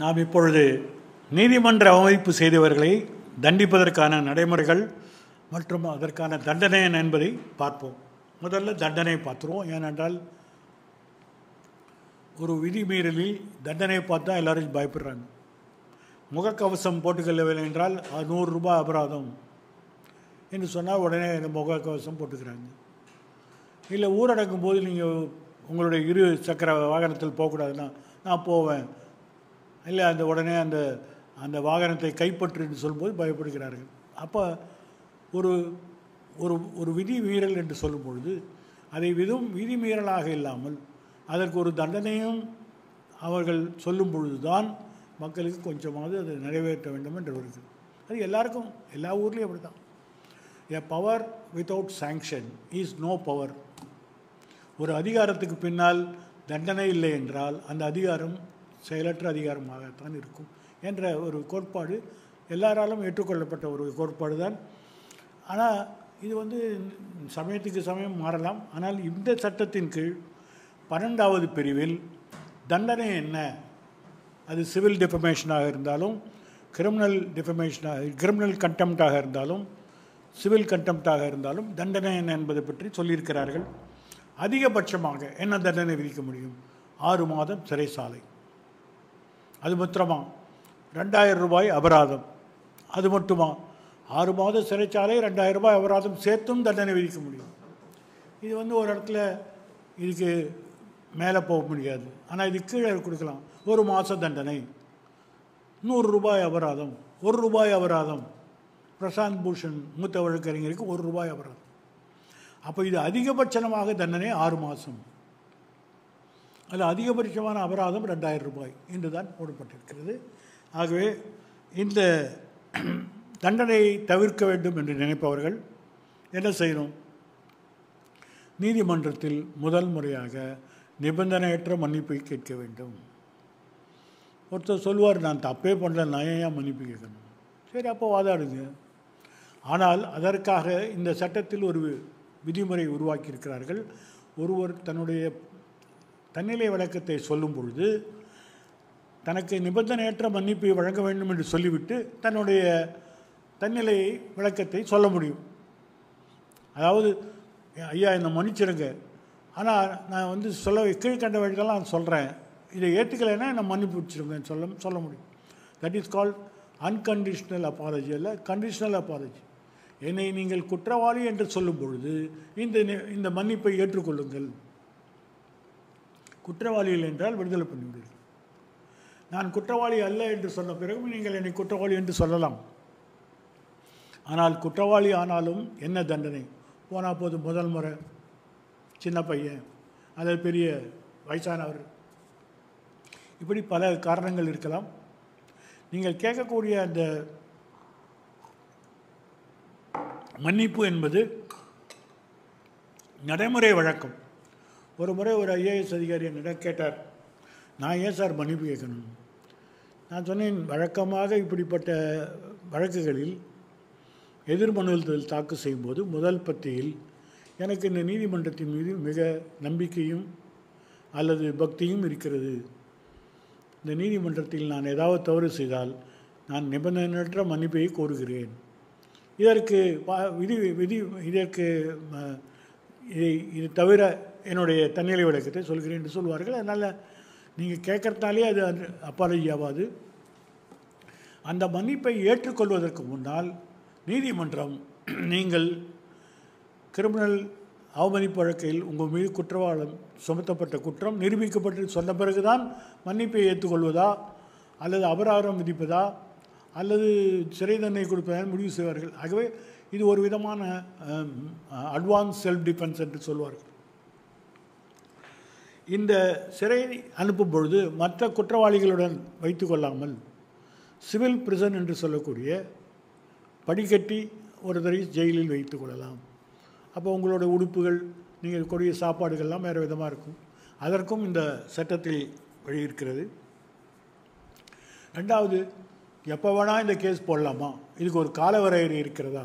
நாம் இப்பொழுது நீதிமன்ற அவமதிப்பு செய்தவர்களை தண்டிப்பதற்கான நடைமுறைகள் மற்றும் அதற்கான தண்டனை என்ன என்பதை பார்ப்போம் முதல்ல தண்டனை பார்த்துருவோம் ஏனென்றால் ஒரு விதிமீறலில் தண்டனை பார்த்தா எல்லாரும் பயப்படுறாங்க முகக்கவசம் போட்டுக்கொள்ளவில்லை என்றால் அது நூறு ரூபாய் அபராதம் என்று சொன்னால் உடனே இந்த முகக்கவசம் போட்டுக்கிறாங்க இல்லை ஊரடங்கும் போது நீங்கள் உங்களுடைய இரு சக்கர வாகனத்தில் போகக்கூடாதுன்னா நான் போவேன் இல்லை அந்த உடனே அந்த அந்த வாகனத்தை கைப்பற்றுன்னு சொல்லும்போது பயப்படுகிறார்கள் அப்போ ஒரு ஒரு ஒரு விதி மீறல் என்று சொல்லும் பொழுது அதை விதும் விதி மீறலாக இல்லாமல் அதற்கு ஒரு தண்டனையும் அவர்கள் சொல்லும் பொழுதுதான் மக்களுக்கு கொஞ்சமாவது அதை நிறைவேற்ற வேண்டும் என்று வருகிறது அது எல்லாருக்கும் எல்லா ஊர்லேயும் அப்படி தான் a power without sanction is no power ஒரு அதிகாரத்துக்கு பின்னால் தண்டனை இல்லை என்றால் அந்த அதிகாரம் செயலற்ற அதிகாரமாகத்தான் இருக்கும் என்ற ஒரு கோட்பாடு எல்லாராலும் ஏற்றுக்கொள்ளப்பட்ட ஒரு கோட்பாடு தான் ஆனால் இது வந்து சமயத்துக்கு சமயம் மாறலாம் ஆனால் இந்த சட்டத்தின் கீழ் பன்னெண்டாவது பிரிவில் தண்டனை என்ன அது சிவில் டிஃபமேஷனாக இருந்தாலும் கிரிமினல் டிஃபமேஷனாக கிரிமினல் கண்டெம்ட்டாக இருந்தாலும் சிவில் கண்டெம்ட்டாக இருந்தாலும் தண்டனை என்ன என்பதை பற்றி சொல்லியிருக்கிறார்கள் அதிகபட்சமாக என்ன தண்டனை விதிக்க முடியும் ஆறு மாதம் சிறைசாலை அது மாத்திரமா ரெண்டாயிரம் ரூபாய் அபராதம் அது மட்டுமா ஆறு மாத சிறைச்சாலை ரெண்டாயிரம் ரூபாய் அபராதம் சேர்த்தும் தண்டனை விதிக்க முடியும் இது வந்து ஒரு இடத்துல இதுக்கு மேலே போக முடியாது ஆனால் இது கீழே கொடுக்கலாம் ஒரு மாத தண்டனை நூறு ரூபாய் அபராதம் ஒரு ரூபாய் அபராதம் பிரசாந்த் பூஷன் மூத்த வழக்கறிஞருக்கு ஒரு ரூபாய் அபராதம் அப்போ இது அதிகபட்சமாக தண்டனை ஆறு மாதம் அதில் அதிகபட்சமான அபராதம் ரெண்டாயிரம் ரூபாய் என்று தான் போடப்பட்டிருக்கிறது ஆகவே இந்த தண்டனையை தவிர்க்க வேண்டும் என்று நினைப்பவர்கள் என்ன செய்யணும் நீதிமன்றத்தில் முதல் முறையாக நிபந்தனையற்ற மன்னிப்பை கேட்க வேண்டும் ஒருத்தர் சொல்லுவார் நான் தப்பே பண்ணல நான் ஏன் மன்னிப்பு கேட்கணும் சரி அப்போ வாதாடுங்க ஆனால் அதற்காக இந்த சட்டத்தில் ஒரு விதிமுறை உருவாக்கியிருக்கிறார்கள் ஒருவர் தன்னுடைய தன்னிலை விளக்கத்தை சொல்லும் பொழுது தனக்கு நிபந்தனையற்ற மன்னிப்பை வழங்க வேண்டும் என்று சொல்லிவிட்டு தன்னுடைய தன்னிலை விளக்கத்தை சொல்ல முடியும் அதாவது ஐயா என்னை மன்னிச்சிருங்க ஆனால் நான் வந்து சொல்ல கீழ்கண்ட வழிகள்லாம் நான் சொல்கிறேன் இதை ஏற்றுக்கலைன்னா என்னை மன்னிப்பு வச்சுருங்கன்னு சொல்ல சொல்ல முடியும் that is called unconditional apology அல்ல கண்டிஷனல் அப்பாலஜி என்னை நீங்கள் குற்றவாளி என்று சொல்லும் பொழுது இந்த இந்த மன்னிப்பை ஏற்றுக்கொள்ளுங்கள் குற்றவாளிகள் என்றால் விடுதலை பண்ணிவிடுங்கள் நான் குற்றவாளி அல்ல என்று சொன்ன பிறகு நீங்கள் என்னை குற்றவாளி என்று சொல்லலாம் ஆனால் குற்றவாளி ஆனாலும் என்ன தண்டனை போனால் போது முதல் முறை சின்ன பையன் அல்லது பெரிய வயசானவர் இப்படி பல காரணங்கள் இருக்கலாம் நீங்கள் கேட்கக்கூடிய அந்த மன்னிப்பு என்பது நடைமுறை வழக்கம் ஒரு முறை ஒரு ஐஏஎஸ் அதிகாரி என்னிடம் கேட்டார் நான் ஏன் சார் மன்னிப்பு கேட்கணும் நான் சொன்னேன் வழக்கமாக இப்படிப்பட்ட வழக்குகளில் எதிர்மனுதல் தாக்கு செய்யும்போது முதல் பத்தியில் எனக்கு இந்த நீதிமன்றத்தின் மீது மிக நம்பிக்கையும் அல்லது பக்தியும் இருக்கிறது இந்த நீதிமன்றத்தில் நான் ஏதாவது தவறு செய்தால் நான் நிபந்தனையற்ற மன்னிப்பை கோருகிறேன் இதற்கு விதி விதி இதற்கு இதை இது தவிர என்னுடைய தன்னிலை விளக்கத்தை சொல்கிறேன் என்று சொல்வார்கள் அதனால் நீங்கள் கேட்கறதுனாலே அது அப்பாலஜி ஆகாது அந்த மன்னிப்பை ஏற்றுக்கொள்வதற்கு முன்னால் நீதிமன்றம் நீங்கள் கிரிமினல் அவமதிப்பு வழக்கில் உங்கள் மீது குற்றவாளம் சுமத்தப்பட்ட குற்றம் நிரூபிக்கப்பட்டு சொன்ன பிறகுதான் மன்னிப்பை ஏற்றுக்கொள்வதா அல்லது அபராதம் விதிப்பதா அல்லது சிறை தண்டனை கொடுப்பதா முடிவு செய்வார்கள் ஆகவே இது ஒரு விதமான அட்வான்ஸ் செல்ஃப் டிஃபென்ஸ் என்று சொல்வார்கள் இந்த சிறை அனுப்பும் பொழுது மற்ற குற்றவாளிகளுடன் வைத்து கொள்ளாமல் சிவில் பிரிசன் என்று சொல்லக்கூடிய படிக்கட்டி ஒருத்தரை ஜெயிலில் வைத்து கொள்ளலாம் அப்போ உங்களோட உடுப்புகள் நீங்கள் கூடிய சாப்பாடுகள்லாம் வேறு விதமாக இருக்கும் அதற்கும் இந்த சட்டத்தில் வழி இருக்கிறது ரெண்டாவது எப்போ வேணால் இந்த கேஸ் போடலாமா இதுக்கு ஒரு கால வரையறை இருக்கிறதா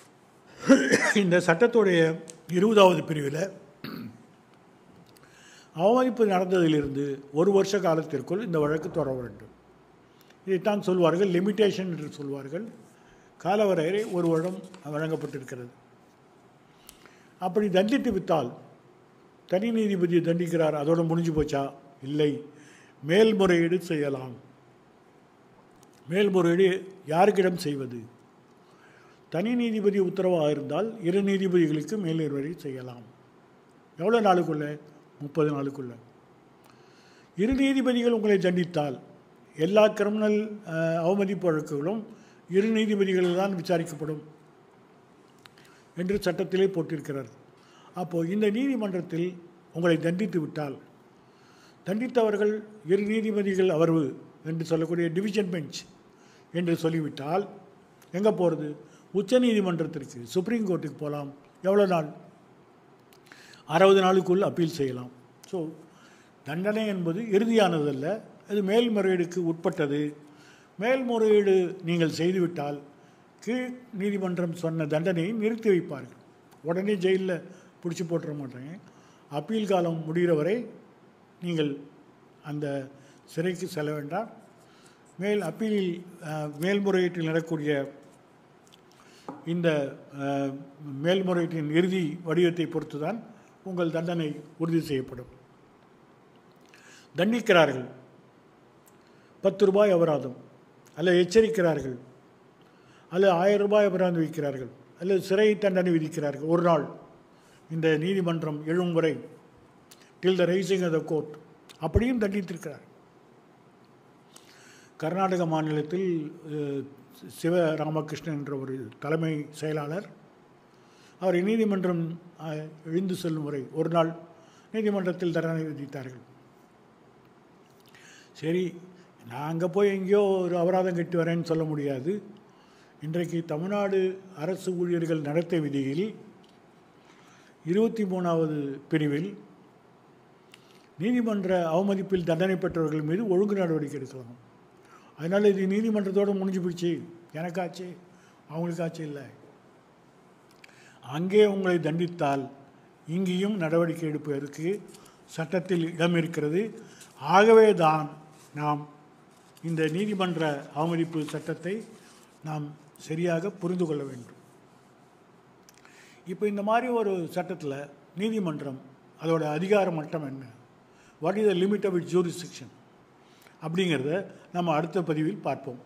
இந்த சட்டத்துடைய இருபதாவது பிரிவில் அவமதிப்பு நடந்ததிலிருந்து ஒரு வருஷ காலத்திற்குள் இந்த வழக்கு தொடர வேண்டும் இதைத்தான் சொல்வார்கள் லிமிட்டேஷன் என்று சொல்வார்கள் காலவரையறை ஒரு வருடம் வழங்கப்பட்டிருக்கிறது அப்படி தண்டித்து விட்டால் தனி நீதிபதி தண்டிக்கிறார் அதோட முடிஞ்சு போச்சா இல்லை மேல்முறையீடு செய்யலாம் மேல்முறையீடு யாருக்கிடம் செய்வது தனி நீதிபதி உத்தரவாக இருந்தால் இரு நீதிபதிகளுக்கு மேல்முறையீடு செய்யலாம் எவ்வளோ நாளுக்குள்ளே முப்பது நாளுக்குள்ளே இரு நீதிபதிகள் உங்களை தண்டித்தால் எல்லா கிரிமினல் அஹ், அவமதிப்பு வழக்குகளும் இரு நீதிபதிகளில் தான் விசாரிக்கப்படும் என்று சட்டத்திலே போட்டிருக்கிறார் அப்போது இந்த நீதிமன்றத்தில் உங்களை தண்டித்து விட்டால் தண்டித்தவர்கள் இரு நீதிபதிகள் அமர்வு என்று சொல்லக்கூடிய டிவிஷன் பெஞ்ச் என்று சொல்லிவிட்டால் எங்கே போகிறது உச்ச நீதிமன்றத்திற்கு சுப்ரீம் கோர்ட்டுக்கு போகலாம் எவ்வளோ நாள் அறுபது நாளுக்குள் அப்பீல் செய்யலாம் ஸோ தண்டனை என்பது இறுதியானதல்ல அது மேல்முறையீடுக்கு உட்பட்டது மேல்முறையீடு நீங்கள் செய்துவிட்டால் கீழ் நீதிமன்றம் சொன்ன தண்டனையை நிறுத்தி வைப்பார்கள் உடனே ஜெயிலில் பிடிச்சி போட்டுற மாட்டாங்க அப்பீல் காலம் முடிகிற வரை நீங்கள் அந்த சிறைக்கு செல்ல வேண்டாம் மேல் அப்பீலில் அஹ், மேல்முறையீட்டில் நடக்கூடிய இந்த அஹ், மேல்முறையீட்டின் இறுதி வடிவத்தை பொறுத்து தான் உங்கள் தண்டனை உறுதி செய்யப்படும் தண்டிக்கிறார்கள் பத்து ரூபாய் அபராதம் அல்லது எச்சரிக்கிறார்கள் அல்லது ஆயிரம் ரூபாய் அபராதம் விதிக்கிறார்கள் அல்லது சிறை தண்டனை விதிக்கிறார்கள் ஒரு நாள் இந்த நீதிமன்றம் எழும் வரை till the rising of the court அப்படியும் தண்டித்திருக்கிறார் கர்நாடக மாநிலத்தில் அஹ், சிவ ராமகிருஷ்ணன் என்ற ஒரு தலைமை செயலாளர் அவரை நீதிமன்றம் அஹ், எழுந்து செல்லும் வரை ஒரு நாள் நீதிமன்றத்தில் தண்டனை விதித்தார்கள் சரி நான் அங்கே போய் எங்கேயோ ஒரு அபராதம் கட்டி வரேன்னு சொல்ல முடியாது இன்றைக்கு தமிழ்நாடு அரசு ஊழியர்கள் நடத்தை விதியில் இருபத்தி மூணாவது பிரிவில் நீதிமன்ற அவமதிப்பில் தண்டனை பெற்றவர்கள் மீது ஒழுங்கு நடவடிக்கை எடுக்கலாம் அதனால் இது நீதிமன்றத்தோடு முடிஞ்சு போச்சு எனக்காச்சு அவங்களுக்காச்சு இல்லை அங்கே உங்களை தண்டித்தால் இங்கேயும் நடவடிக்கை எடுப்பதற்கு சட்டத்தில் இடம் இருக்கிறது ஆகவே தான் நாம் இந்த நீதிமன்ற அவமதிப்பு சட்டத்தை நாம் சரியாக புரிந்து கொள்ள வேண்டும் இப்போ இந்த மாதிரி ஒரு சட்டத்தில் நீதிமன்றம் அதோட அதிகார மட்டம் என்ன what is the limit of it jurisdiction அப்படிங்கிறத நம்ம அடுத்த பதிவில் பார்ப்போம்